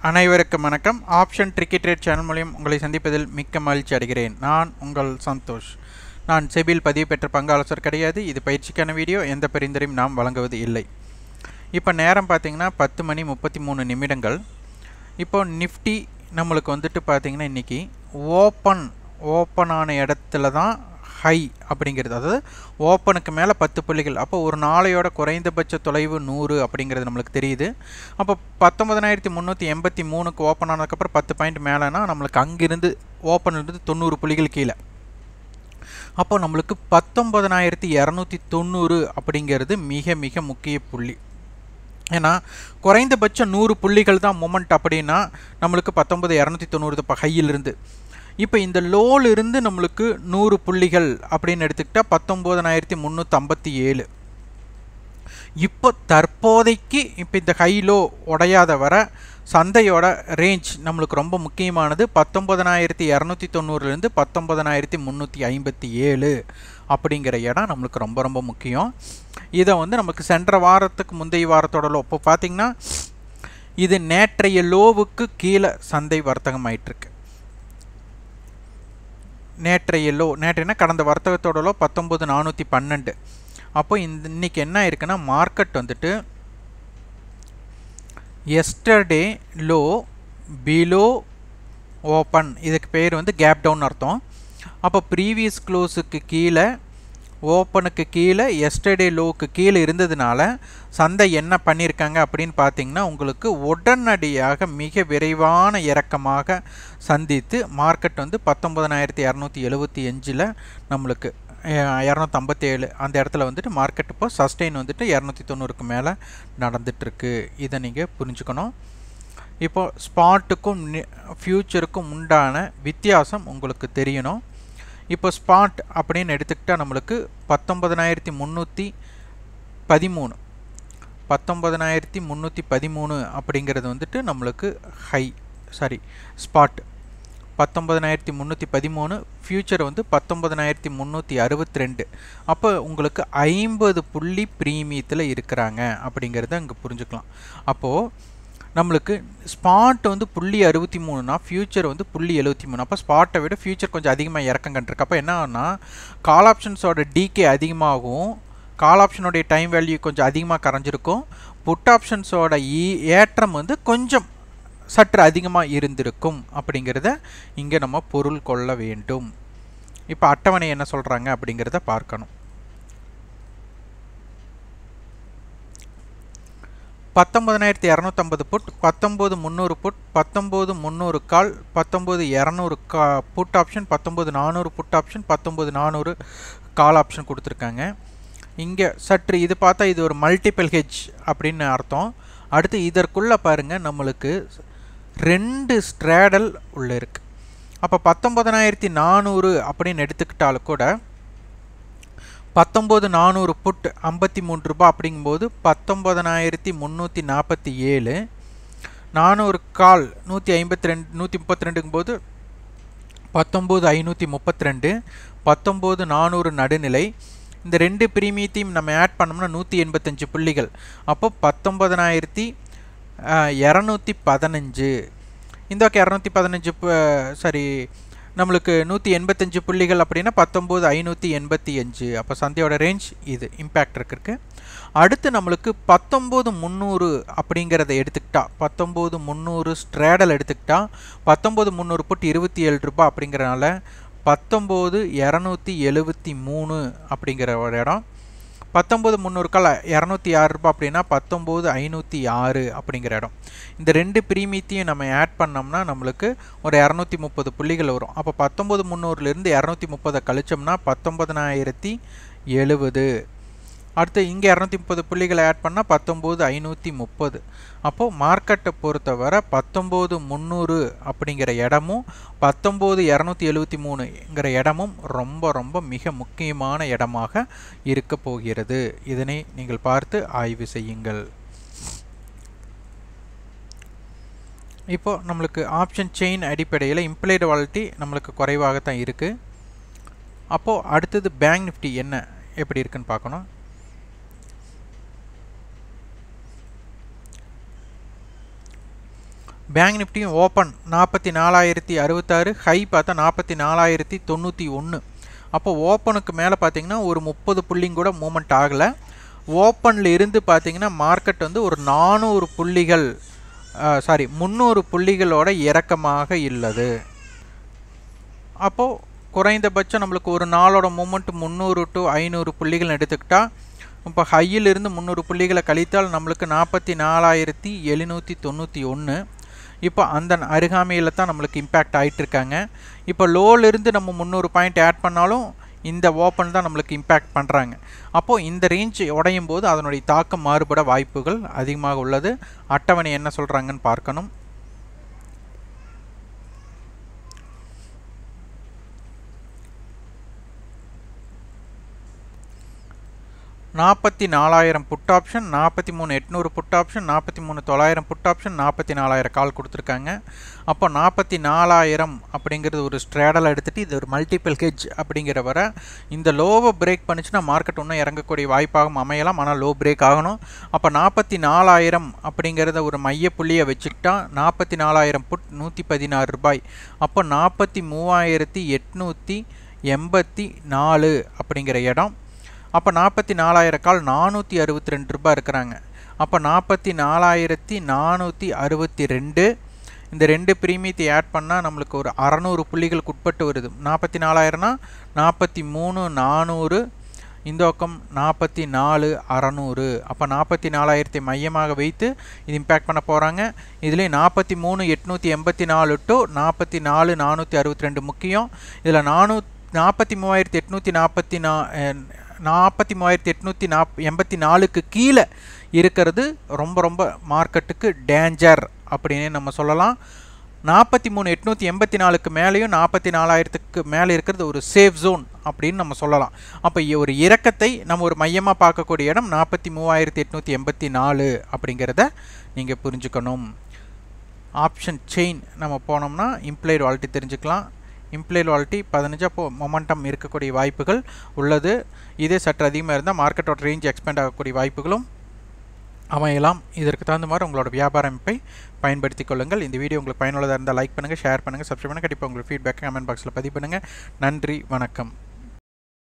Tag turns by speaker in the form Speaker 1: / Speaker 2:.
Speaker 1: அனைவருக்கும் வணக்கம் option ட்ரிக்கெட் rate channel மூலியம் உங்களை சந்திப்பதில் மிக்க மகிழ்ச்சி அடைகிறேன் நான் உங்கள் சந்தோஷ் நான் செபில் பதிவு பெற்ற பங்காளர் கிடையாது இது பயிற்சிக்கான வீடியோ எந்த பரிந்துரையும் நாம் வழங்குவது இல்லை இப்போ நேரம் பார்த்தீங்கன்னா பத்து மணி முப்பத்தி மூணு நிமிடங்கள் இப்போ நிஃப்டி நம்மளுக்கு வந்துட்டு பார்த்தீங்கன்னா இன்றைக்கி ஓப்பன் ஓப்பன் ஆன இடத்துல தான் ஹை அப்படிங்கிறது அதாவது ஓப்பனுக்கு மேலே பத்து புள்ளிகள் அப்போ ஒரு நாளையோட குறைந்தபட்ச தொலைவு நூறு அப்படிங்கிறது நம்மளுக்கு தெரியுது அப்போ பத்தொன்பதனாயிரத்தி முந்நூற்றி எண்பத்தி மூணுக்கு ஓப்பன் ஆனதுக்கப்புறம் பத்து பாயிண்ட் மேலேனா நம்மளுக்கு அங்கிருந்து ஓப்பன் இருந்து தொண்ணூறு புள்ளிகள் கீழே அப்போ நம்மளுக்கு பத்தொன்பதனாயிரத்தி இரநூத்தி தொண்ணூறு அப்படிங்கிறது மிக மிக முக்கிய புள்ளி ஏன்னா குறைந்தபட்சம் நூறு புள்ளிகள் தான் மூமெண்ட் அப்படின்னா நம்மளுக்கு பத்தொன்பது இரநூத்தி தொண்ணூறு இப்போ ஹையிலிருந்து இப்போ இந்த லோலிருந்து நம்மளுக்கு நூறு புள்ளிகள் அப்படின்னு எடுத்துக்கிட்டால் பத்தொம்போதனாயிரத்தி முந்நூற்றம்பத்தி ஏழு இப்போ தற்போதைக்கு இப்போ இந்த ஹை லோ உடையாத வர சந்தையோட ரேஞ்ச் நம்மளுக்கு ரொம்ப முக்கியமானது பத்தொம்பதனாயிரத்தி இரநூத்தி தொண்ணூறுலேருந்து பத்தொம்பதனாயிரத்தி முந்நூற்றி ஐம்பத்தி ஏழு அப்படிங்கிற இடம் நம்மளுக்கு ரொம்ப ரொம்ப முக்கியம் இதை வந்து நமக்கு சென்ற வாரத்துக்கு முந்தைய வாரத்தோட லோ இப்போ பார்த்திங்கன்னா இது நேற்றைய லோவுக்கு கீழே சந்தை வர்த்தகம் ஆயிட்டிருக்கு நேற்றைய லோ நேற்றைனா கடந்த வர்த்தகத்தோட லோ பத்தொம்பது நானூற்றி பன்னெண்டு அப்போ இந்த இன்றைக்கி என்ன இருக்குன்னா மார்க்கெட் வந்துட்டு எஸ்டர்டே லோ பிலோ ஓப்பன் இதுக்கு பேர் வந்து கேப் டவுன் அர்த்தம் அப்போ ப்ரீவியஸ் க்ளோஸுக்கு கீழே ஓப்பனுக்கு கீழே எஸ்டர்டே லோவுக்கு கீழே இருந்ததுனால சந்தை என்ன பண்ணியிருக்காங்க அப்படின்னு பார்த்தீங்கன்னா உங்களுக்கு உடனடியாக மிக விரைவான இறக்கமாக சந்தித்து மார்க்கெட் வந்து பத்தொம்பதனாயிரத்தி இரநூத்தி எழுபத்தி அஞ்சில் நம்மளுக்கு இரநூத்தம்பத்தேழு அந்த இடத்துல வந்துட்டு மார்க்கெட் இப்போ சஸ்டெயின் வந்துட்டு இரநூத்தி தொண்ணூறுக்கு மேலே நடந்துகிட்ருக்கு இதை நீங்கள் புரிஞ்சுக்கணும் இப்போ ஸ்பாட்டுக்கும் ஃப்யூச்சருக்கும் உண்டான வித்தியாசம் உங்களுக்கு தெரியணும் இப்போ ஸ்பாட் அப்படின்னு எடுத்துக்கிட்டால் நம்மளுக்கு பத்தொம்பதனாயிரத்தி முந்நூற்றி பதிமூணு பத்தொம்பதனாயிரத்தி முந்நூற்றி பதிமூணு அப்படிங்கிறது வந்துட்டு நம்மளுக்கு ஹை சாரி ஸ்பாட் பத்தொம்பதனாயிரத்தி முந்நூற்றி பதிமூணு ஃப்யூச்சர் வந்து பத்தொம்பதனாயிரத்தி முந்நூற்றி அறுபத்தி ரெண்டு அப்போ உங்களுக்கு ஐம்பது புள்ளி ப்ரீமியத்தில் இருக்கிறாங்க அப்படிங்கிறத இங்கே புரிஞ்சுக்கலாம் அப்போது நம்மளுக்கு ஸ்பாட் வந்து புள்ளி அறுபத்தி மூணுனா ஃபியூச்சர் வந்து புள்ளி எழுபத்தி மூணு அப்போ ஸ்பாட்டை விட ஃபியூச்சர் கொஞ்சம் அதிகமாக இறக்கம் கண்டிருக்கு அப்போ என்ன ஆகுனா கால் ஆப்ஷன்ஸோட டிகே அதிகமாகும் கால் ஆப்ஷனுடைய டைம் வேல்யூ கொஞ்சம் அதிகமாக கரைஞ்சிருக்கும் புட் ஆப்ஷன்ஸோட ஈ ஏற்றம் வந்து கொஞ்சம் சற்று அதிகமாக இருந்திருக்கும் அப்படிங்கிறத இங்கே நம்ம பொருள் கொள்ள வேண்டும் இப்போ அட்டவணை என்ன சொல்கிறாங்க அப்படிங்கிறத பார்க்கணும் பத்தொம்பதனாயிரத்தி இரநூத்தம்பது புட் பத்தொம்போது முந்நூறு புட் பத்தொம்போது முந்நூறு கால் பத்தொம்போது இரநூறு கா புட் ஆப்ஷன் பத்தொம்போது நானூறு புட் ஆப்ஷன் பத்தொம்போது நானூறு கால் ஆப்ஷன் கொடுத்துருக்காங்க இங்கே சற்று இது பார்த்தா இது ஒரு மல்டிபிள் ஹெச் அப்படின்னு அர்த்தம் அடுத்து இதற்குள்ளே பாருங்கள் நம்மளுக்கு ரெண்டு ஸ்ட்ரேடல் உள்ளே இருக்குது அப்போ பத்தொம்பதனாயிரத்தி நானூறு அப்படின்னு எடுத்துக்கிட்டாலும் கூட பத்தொம்போது நானூறு புட் ஐம்பத்தி மூணு ரூபா அப்படிங்கும்போது பத்தொம்பதனாயிரத்தி முந்நூற்றி நாற்பத்தி ஏழு நானூறு கால் நூற்றி ஐம்பத்தி ரெண்டு நூற்றி முப்பத்தி ரெண்டுங்கும்போது பத்தொம்போது ஐநூற்றி முப்பத்தி ரெண்டு பத்தொம்போது நானூறு நடுநிலை இந்த ரெண்டு ப்ரீமியத்தையும் நம்ம ஆட் பண்ணோம்னா நூற்றி எண்பத்தஞ்சு புள்ளிகள் அப்போ பத்தொம்பதனாயிரத்தி இரநூத்தி பதினஞ்சு இந்த பக்கம் இரநூத்தி பதினஞ்சு சாரி நம்மளுக்கு நூற்றி எண்பத்தஞ்சு புள்ளிகள் அப்படின்னா பத்தொம்போது ஐநூற்றி எண்பத்தி அஞ்சு அப்போ சந்தையோட ரேஞ்ச் இது இம்பேக்ட் இருக்கு அடுத்து நம்மளுக்கு பத்தொம்போது முந்நூறு அப்படிங்கிறத எடுத்துக்கிட்டா பத்தொம்போது முந்நூறு ஸ்ட்ரேடல் எடுத்துக்கிட்டா பத்தொம்போது முந்நூறு புட்டு இருபத்தி ஏழு ரூபாய் அப்படிங்கிறனால பத்தொம்போது இரநூத்தி எழுபத்தி மூணு அப்படிங்கிற ஒரு இடம் பத்தொம்போது முந்நூறுக்கால் இரநூத்தி ஆறு ரூபா அப்படின்னா பத்தொம்போது ஐநூற்றி ஆறு அப்படிங்கிற இடம் இந்த ரெண்டு ப்ரீமியத்தையும் நம்ம ஆட் பண்ணோம்னா நம்மளுக்கு ஒரு இரநூத்தி முப்பது புள்ளிகள் வரும் அப்போ பத்தொம்போது முந்நூறுலேருந்து இரநூத்தி முப்பதை கழிச்சோம்னா பத்தொம்பதனாயிரத்தி எழுபது அடுத்து இங்கே இரநூத்தி முப்பது புள்ளிகளை ஆட் பண்ணால் பத்தொம்போது ஐநூற்றி முப்பது அப்போது மார்க்கெட்டை பொறுத்தவரை பத்தொம்போது முந்நூறு அப்படிங்கிற இடமும் பத்தொம்போது இரநூத்தி எழுபத்தி மூணுங்கிற இடமும் ரொம்ப ரொம்ப மிக முக்கியமான இடமாக இருக்க போகிறது இதனை நீங்கள் பார்த்து ஆய்வு செய்யுங்கள் இப்போ நம்மளுக்கு ஆப்ஷன் செயின் அடிப்படையில் இம்ப்ளைடு வாலிட்டி நம்மளுக்கு குறைவாக தான் இருக்குது அப்போது அடுத்தது பேங்க் நிஃப்டி என்ன எப்படி இருக்குன்னு பார்க்கணும் பேங்க் நிஃப்டியும் ஓப்பன் நாற்பத்தி நாலாயிரத்தி அறுபத்தாறு ஹை பார்த்தா நாற்பத்தி நாலாயிரத்தி தொண்ணூற்றி ஒன்று அப்போ ஓப்பனுக்கு மேலே பார்த்தீங்கன்னா ஒரு முப்பது புள்ளிங்க கூட மூமெண்ட் ஆகலை ஓப்பனில் இருந்து பார்த்தீங்கன்னா மார்க்கெட் வந்து ஒரு நானூறு புள்ளிகள் சாரி முந்நூறு புள்ளிகளோட இறக்கமாக இல்லது அப்போது குறைந்தபட்சம் நம்மளுக்கு ஒரு நாளோட மூமெண்ட் முந்நூறு டு ஐநூறு புள்ளிகள் எடுத்துக்கிட்டால் இப்போ ஹையிலிருந்து முந்நூறு புள்ளிகளை கழித்தால் நம்மளுக்கு நாற்பத்தி நாலாயிரத்தி எழுநூற்றி தொண்ணூற்றி ஒன்று இப்போ அந்த அருகாமையில் தான் நம்மளுக்கு இம்பேக்ட் ஆகிட்டு இருக்காங்க இப்போ லோலேருந்து நம்ம முந்நூறு பாயிண்ட் ஆட் பண்ணாலும் இந்த ஓப்பன் தான் நம்மளுக்கு இம்பேக்ட் பண்ணுறாங்க அப்போது இந்த ரேஞ்ச் உடையும் போது அதனுடைய தாக்கம் மாறுபட வாய்ப்புகள் அதிகமாக உள்ளது அட்டவணை என்ன சொல்கிறாங்கன்னு பார்க்கணும் நாற்பத்தி நாலாயிரம் புட் ஆப்ஷன் நாற்பத்தி மூணு எட்நூறு புட் ஆப்ஷன் நாற்பத்தி மூணு தொள்ளாயிரம் புட் ஆப்ஷன் நாற்பத்தி நாலாயிரம் கால் கொடுத்துருக்காங்க அப்போ நாற்பத்தி நாலாயிரம் அப்படிங்கிறது ஒரு ஸ்ட்ரேடலை எடுத்துகிட்டு இது ஒரு மல்டிபிள் ஹெஜ் அப்படிங்கிற வர இந்த லோவை பிரேக் பண்ணிச்சுன்னா மார்க்கெட் இன்னும் இறங்கக்கூடிய வாய்ப்பாகவும் அமையலாம் ஆனால் லோ பிரேக் ஆகணும் அப்போ நாற்பத்தி நாலாயிரம் அப்படிங்கிறத ஒரு மைய புள்ளியை வச்சுக்கிட்டா நாற்பத்தி நாலாயிரம் புட் நூற்றி பதினாறு ரூபாய் அப்போ நாற்பத்தி மூவாயிரத்தி எட்நூற்றி எண்பத்தி நாலு அப்படிங்கிற இடம் அப்போ நாற்பத்தி நாலாயிரம் கால் நானூற்றி அறுபத்தி ரெண்டு ரூபாய் இருக்கிறாங்க அப்போ நாற்பத்தி நாலாயிரத்தி நானூற்றி அறுபத்தி ரெண்டு இந்த ரெண்டு ப்ரீமியத்தை ஆட் பண்ணால் நம்மளுக்கு ஒரு அறநூறு புள்ளிகளுக்கு உட்பட்டு வருது நாற்பத்தி நாலாயிரம்னா நாற்பத்தி மூணு நானூறு இந்த பக்கம் நாற்பத்தி நாலு அறநூறு அப்போ நாற்பத்தி நாலாயிரத்தை மையமாக வைத்து இது இம்பேக்ட் பண்ண போகிறாங்க இதுலேயும் நாற்பத்தி மூணு எட்நூற்றி எண்பத்தி நாலு டு நாற்பத்தி நாலு நானூற்றி அறுபத்தி ரெண்டு முக்கியம் இதில் நானூ நாற்பத்தி மூவாயிரத்தி எட்நூற்றி நாற்பத்தி நா நாற்பத்தி மூவாயிரத்தி எட்நூற்றி நாப் எண்பத்தி நாலுக்கு கீழே இருக்கிறது ரொம்ப ரொம்ப மார்க்கெட்டுக்கு டேஞ்சர் அப்படின்னு நம்ம சொல்லலாம் நாற்பத்தி மூணு எட்நூற்றி எண்பத்தி நாலுக்கு மேலேயும் நாற்பத்தி நாலாயிரத்துக்கு மேலே இருக்கிறது ஒரு சேஃப் ஜோன் அப்படின்னு நம்ம சொல்லலாம் அப்போ ஒரு இறக்கத்தை நம்ம ஒரு மையமாக பார்க்கக்கூடிய இடம் நாற்பத்தி மூவாயிரத்தி எட்நூற்றி எண்பத்தி நாலு அப்படிங்கிறத நீங்கள் புரிஞ்சுக்கணும் ஆப்ஷன் செயின் நம்ம போனோம்னா இம்ப்ளைடு வாலிட்டி தெரிஞ்சுக்கலாம் இம்ப்ளைடு வாலிட்டி பதினஞ்சு அப்போ மொமெண்டம் இருக்கக்கூடிய வாய்ப்புகள் உள்ளது இதே சற்று அதிகமாக இருந்தால் மார்க்கெட்டோட ரேஞ்ச் எக்ஸ்பேண்ட் ஆகக்கூடிய வாய்ப்புகளும் அமையலாம் இதற்கு தகுந்த மாதிரி உங்களோட வியாபார அமைப்பை பயன்படுத்திக் கொள்ளுங்கள் இந்த வீடியோ உங்களுக்கு பயனுள்ளதாக இருந்தால் லைக் பண்ணுங்கள் ஷேர் பண்ணுங்கள் சப்ஸ்கிரைப் பண்ணுங்கள் கண்டிப்பாக உங்களுக்கு ஃபீட்பேக் கமெண்ட் பாக்ஸில் பதிவு பண்ணுங்கள் நன்றி வணக்கம்